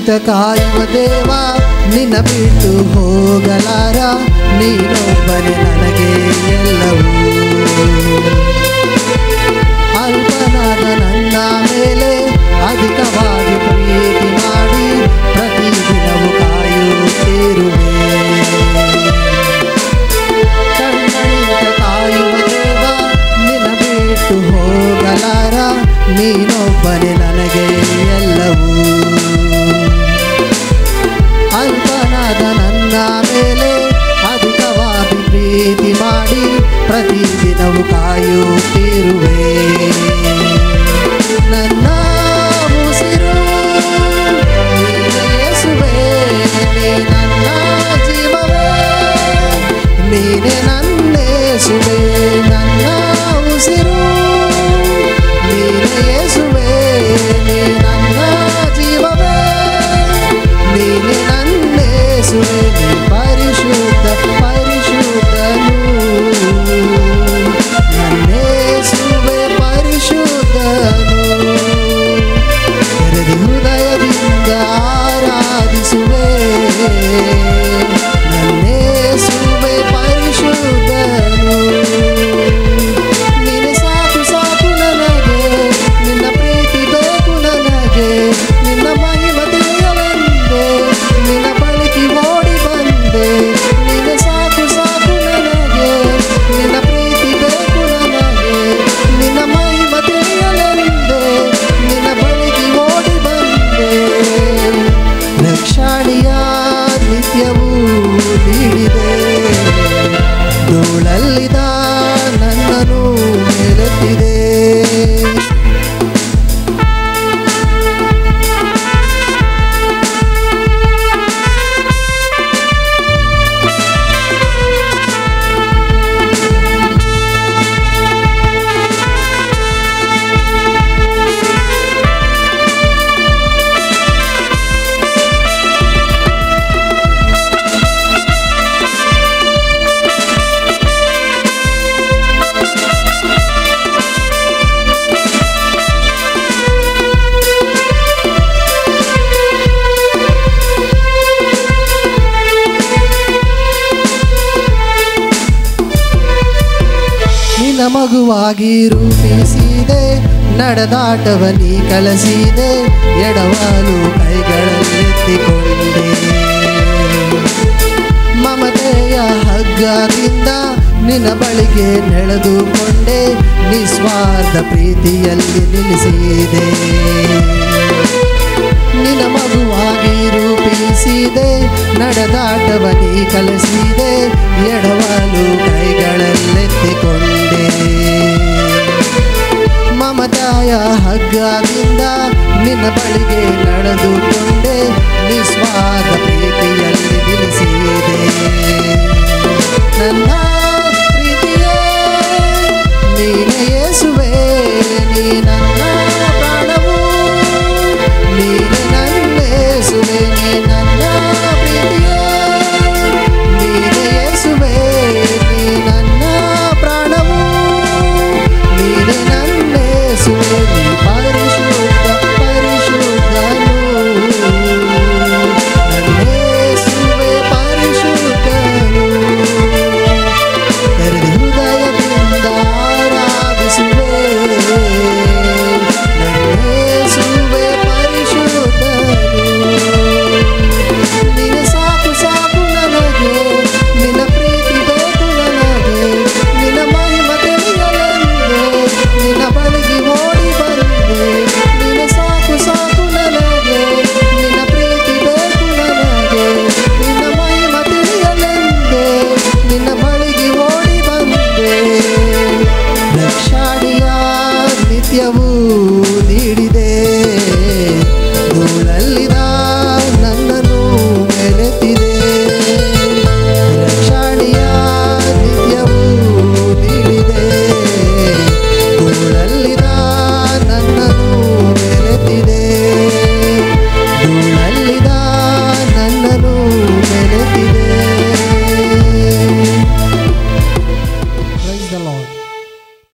ನಿಂತ ಕಾಯುವ ದೇವ ನಿನ್ನ ಬಿಟ್ಟು ಹೋಗಲಾರ ನೀನೊಬ್ಬನೇ ನನಗೆ ಎಲ್ಲವೂ ಅಲ್ಪನಾದ ನನ್ನ ಮೇಲೆ ಅಧಿಕವಾಗಿ ಪ್ರೀತಿ ಮಾಡಿ ಪ್ರತಿದಿನವೂ ಕಾಯುತ್ತಿರುವೆ ಕಣ್ಣನಿಂದ ಕಾಯುವ ದೇವ ನಿನ್ನ ಬಿಟ್ಟು ಹೋಗಲಾರ ನೀನೊಬ್ಬನೇ ನನಗೆ ಎಲ್ಲವೂ ಅಲ್ಪನಾದ ನನ್ನ ಮೇಲೆ ಅಧಿಕವಾಗಿ ಪ್ರೀತಿ ಮಾಡಿ ಪ್ರತಿದಿನವೂ ಕಾಯುತ್ತಿರುವೆ ನನ್ನ ಉಸಿರು ನೀನೇ ಯೇಸುವೇ, ನೀ ನನ್ನ ಜೀವವೇ ನೀನೆ ನನ್ನೇಸುವೆ ನನ್ನ ಉಸಿರು ನೀನೆ ಯೇಸುವೆ ನೀ ನನ್ನ ಜೀವವೇ ನೀನೆ ನನ್ನೇಸುವೆ ನೀ ಪರಿಶುದ್ಧ ಪರಿಶುದ್ಧನು ನನ್ನೇಸುವೆ ಪರಿಶುದ್ಧನು ತೆರೆದ ಹೃದಯದಿಂದ ಆರಾಧಿಸುವೆ ನನ್ನೇಸುವೆ ಪರಿಶುದ್ಧನು ನೀನೆ ಸಾಕು ಸಾಕು ನನಗೆ ನಿನ್ನ ಪ್ರೀತಿ ಬೇಕು ನನಗೆ ನಿನ್ನ ಮಹಿಮ ತಿಳಿಯಲೆಂದೆ ನಿನ್ನ ಬಳಿಗೆ ಓಡಿ ಬಂದೆ ನೀನೆ ಸಾಕು ಸಾಕು ನನಗೆ ನಿನ್ನ ಪ್ರೀತಿ ಬೇಕು ನನಗೆ ನಿನ್ನ ಮಹಿಮ ತಿಳಿಯಲೆಂದೆ ನಿನ್ನ ಬಳಿಗೆ ಓಡಿ ಬಂದೆ ರಕ್ಷಾಣಿಯ ನಿತ್ಯವೂ ನೀಡಿದೆ ಧೂಳಲ್ಲಿದ ನನ್ನನ್ನು ಮೇಲೆತ್ತಿದೆ ನಿನ್ನ ಮಗುವಾಗಿ ರೂಪಿಸಿದೆ ನಡೆದಾಟವ ನೀ ಕಲಸಿದೆ ಎಡವಾಲು ಕೈಗಳಲ್ಲೆತ್ತಿಕೊಂಡೆ ಮಮತೆಯ ಹಗ್ಗದಿಂದ ನಿನ್ನ ಬಳಿಗೆ ನೆಳೆದುಕೊಂಡೆ ನಿಸ್ವಾರ್ಥ ಪ್ರೀತಿಯಲ್ಲಿ ನಿಲ್ಲಿಸಿದೆ ನಿನ್ನ ಮಗುವಾಗಿ ರೂಪಿಸಿದೆ ನಡೆದಾಟವ ನೀ ಕಲಿಸಿದೆ ಎಡವಲು ಕೈಗಳಲ್ಲೆತ್ತಿಕೊಂಡೆ ಮಮತಾಯ ಹಗ್ಗದಿಂದ ನಿನ್ನ ಬಳಿಗೆ ನಡೆದುಕೊಂಡೆ ನೀ